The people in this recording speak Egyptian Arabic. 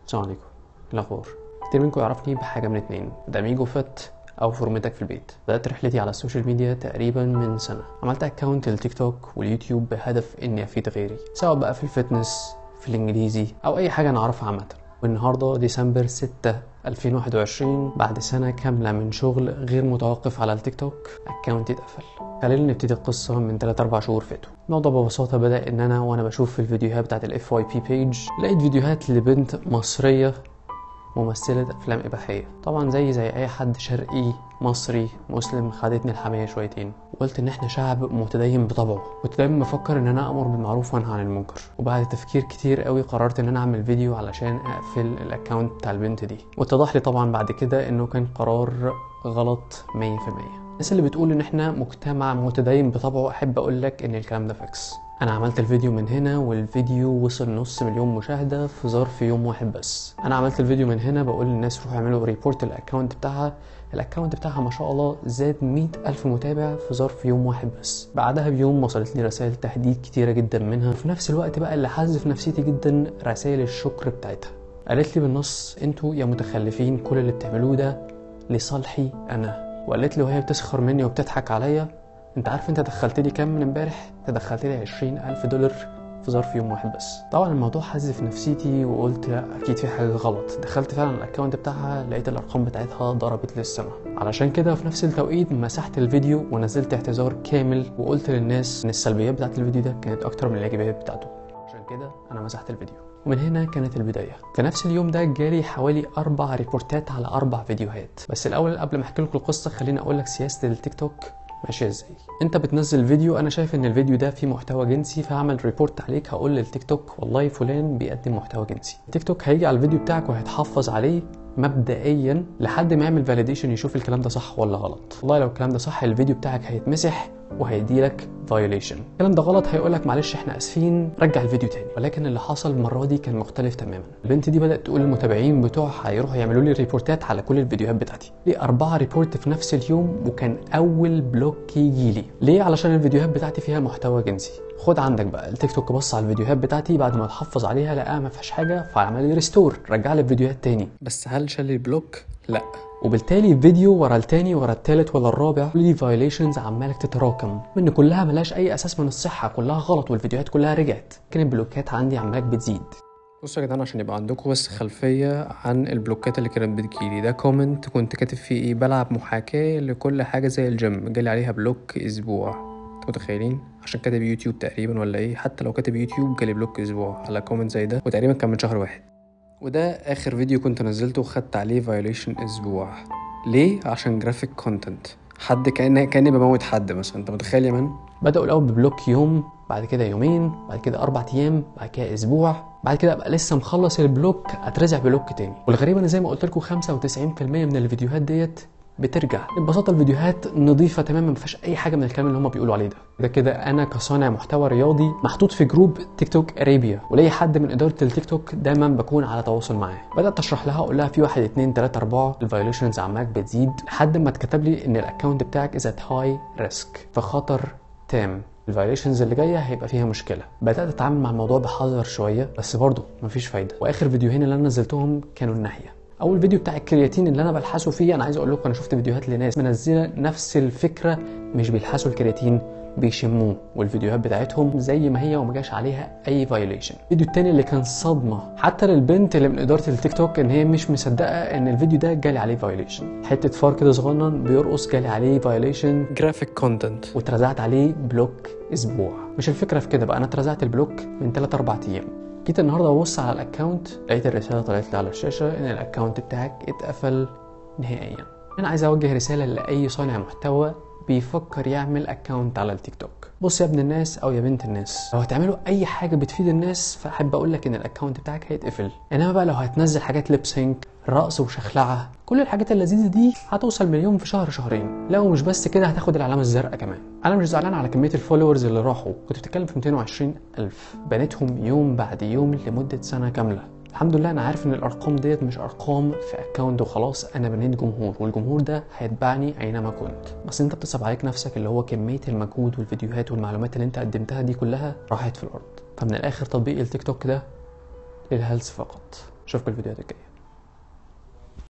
السلام عليكم إيه الاخبار كتير منكم يعرفني بحاجه من اتنين داميجو فت او فورمتك في البيت بدات رحلتي على السوشيال ميديا تقريبا من سنه عملت اكونت التيك توك واليوتيوب بهدف اني افيد غيري سواء بقى في الفتنس في الانجليزي او اي حاجه انا اعرفها عامه والنهارده ديسمبر 6 2021 بعد سنه كامله من شغل غير متوقف على التيك توك اكونتي اتقفل خلينا نبتدي القصة من 3 4 شهور فاتوا الموضوع ببساطة بدأ إن أنا وأنا بشوف في الفيديوهات بتاعت الاف واي بي بيج لقيت فيديوهات لبنت مصرية ممثلة أفلام إباحية طبعا زي زي أي حد شرقي مصري مسلم خدتني الحمية شويتين وقلت إن إحنا شعب متدين بطبعه كنت دايما بفكر إن أنا أمر بالمعروف وأنهى عن المنكر وبعد تفكير كتير قوي قررت إن أنا أعمل فيديو علشان أقفل الأكونت بتاع البنت دي واتضح لي طبعا بعد كده إنه كان قرار غلط 100% الناس اللي بتقول ان احنا مجتمع متدين بطبعه احب اقول لك ان الكلام ده فاكس انا عملت الفيديو من هنا والفيديو وصل نص مليون مشاهده في ظرف يوم واحد بس انا عملت الفيديو من هنا بقول للناس روحوا اعملوا ريبورت الاكونت بتاعها الاكونت بتاعها ما شاء الله زاد مئة ألف متابع في ظرف يوم واحد بس بعدها بيوم وصلت لي رسائل تهديد كتيرة جدا منها وفي نفس الوقت بقى اللي حزف نفسيتي جدا رسائل الشكر بتاعتها قالت لي بالنص انتوا يا متخلفين كل اللي بتعملوه ده لصالحي انا وقالت لي وهي بتسخر مني وبتضحك عليا انت عارف انت دخلت لي كام من امبارح انت دخلت لي 20 الف دولار في ظرف يوم واحد بس طبعا الموضوع حز في نفسيتي وقلت لا اكيد في حاجه غلط دخلت فعلا الاكونت بتاعها لقيت الارقام بتاعتها ضربت للسما علشان كده في نفس التوقيت مسحت الفيديو ونزلت اعتذار كامل وقلت للناس ان السلبيات بتاعت الفيديو ده كانت اكتر من الايجابيات بتاعته عشان كده انا مسحت الفيديو ومن هنا كانت البداية في نفس اليوم ده جالي حوالي أربع ريبورتات على أربع فيديوهات بس الأول قبل ما أحكي لكم القصة خليني أقول لك سياسة التيك توك ماشية ازاي انت بتنزل فيديو انا شايف ان الفيديو ده فيه محتوى جنسي فهعمل ريبورت عليك هقول للتيك توك والله فلان بيقدم محتوى جنسي التيك توك هيجي على الفيديو بتاعك وهيتحفظ عليه مبدئيا لحد ما يعمل فاليديشن يشوف الكلام ده صح ولا غلط والله لو الكلام ده صح الفيديو بتاعك هيتمسح وهيديلك فايوليشن الكلام ده غلط هيقولك معلش احنا اسفين رجع الفيديو تاني ولكن اللي حصل المره دي كان مختلف تماما البنت دي بدات تقول للمتابعين بتوعها هيروحوا يعملوا لي ريبورتات على كل الفيديوهات بتاعتي ليه اربعه ريبورت في نفس اليوم وكان اول بلوك يجي لي ليه علشان الفيديوهات بتاعتي فيها محتوى جنسي خد عندك بقى التيك توك بص على الفيديوهات بتاعتي بعد ما اتحفظ عليها لقاها ما فيهاش حاجه فعمل لي ريستور رجع لي الفيديوهات تاني بس هل شال لي البلوك لا وبالتالي فيديو ورا التاني ورا التالت ولا الرابع دي فايوليشنز عماله تتراكم من كلها ملهاش اي اساس من الصحه كلها غلط والفيديوهات كلها رجعت لكن البلوكات عندي عماله بتزيد بصوا يا جدعان عشان يبقى عندكم بس خلفيه عن البلوكات اللي كانت بتجيلي ده كومنت كنت كاتب فيه ايه بلعب محاكاه لكل حاجه زي الجيم جالي عليها بلوك اسبوع انتوا متخيلين عشان كاتب يوتيوب تقريبا ولا ايه حتى لو كاتب يوتيوب جالي بلوك اسبوع على كومنت زي ده وتقريبا كان من شهر واحد وده اخر فيديو كنت نزلته وخدت عليه فايوليشن اسبوع ليه عشان جرافيك كونتنت حد كان كاني بموت حد مثلا انت متخيل يا مان بداوا الاول ببلوك يوم بعد كده يومين بعد كده اربع ايام بعد كده اسبوع بعد كده ابقى لسه مخلص البلوك اترزع بلوك تاني والغريب انا زي ما قلت لكم 95% من الفيديوهات ديت بترجع ببساطه الفيديوهات نظيفه تماما ما فيهاش اي حاجه من الكلام اللي هم بيقولوا عليه ده ده كده انا كصانع محتوى رياضي محطوط في جروب تيك توك ارابيا وليا حد من اداره التيك توك دايما بكون على تواصل معاه بدات اشرح لها اقول لها في واحد اتنين تلاته اربعه الفايوليشنز عمالك بتزيد لحد ما اتكتب لي ان الاكونت بتاعك از ات هاي ريسك فخطر تام الفايوليشنز اللي جايه هيبقى فيها مشكله بدات اتعامل مع الموضوع بحذر شويه بس برضه مفيش فايده واخر فيديوهين اللي انا نزلتهم كانوا الناحيه اول فيديو بتاع الكرياتين اللي انا بلحسه فيه انا عايز اقول لكم انا شفت فيديوهات لناس منزله نفس الفكره مش بيلحسوا الكرياتين بيشموه والفيديوهات بتاعتهم زي ما هي وما جاش عليها اي فايوليشن الفيديو التاني اللي كان صدمه حتى للبنت اللي من اداره التيك توك ان هي مش مصدقه ان الفيديو ده جالي عليه فايوليشن حته فار كده صغنن بيرقص جالي عليه فايوليشن جرافيك كونتنت واترزعت عليه بلوك اسبوع مش الفكره في كده بقى انا اترزعت البلوك من 3 4 ايام جيت النهارده ابص على الاكونت لقيت الرساله طلعت لي على الشاشه ان الاكونت بتاعك اتقفل نهائيا انا عايز اوجه رساله لاي صانع محتوى بيفكر يعمل اكونت على التيك توك بص يا ابن الناس او يا بنت الناس لو هتعملوا اي حاجه بتفيد الناس فاحب اقول لك ان الاكونت بتاعك هيتقفل انما بقى لو هتنزل حاجات ليب سينك رقص وشخلعه كل الحاجات اللذيذه دي هتوصل مليون في شهر شهرين لا ومش بس كده هتاخد العلامه الزرقاء كمان انا مش زعلان على كميه الفولورز اللي راحوا كنت بتتكلم في 220 الف بنيتهم يوم بعد يوم لمده سنه كامله الحمد لله انا عارف ان الارقام ديت مش ارقام في اكونت وخلاص انا بنيت جمهور والجمهور ده هيتبعني اينما كنت بس انت بتصعب عليك نفسك اللي هو كميه المجهود والفيديوهات والمعلومات اللي انت قدمتها دي كلها راحت في الارض فمن الاخر تطبيق التيك توك ده للهلس فقط اشوفكم الفيديوهات الجايه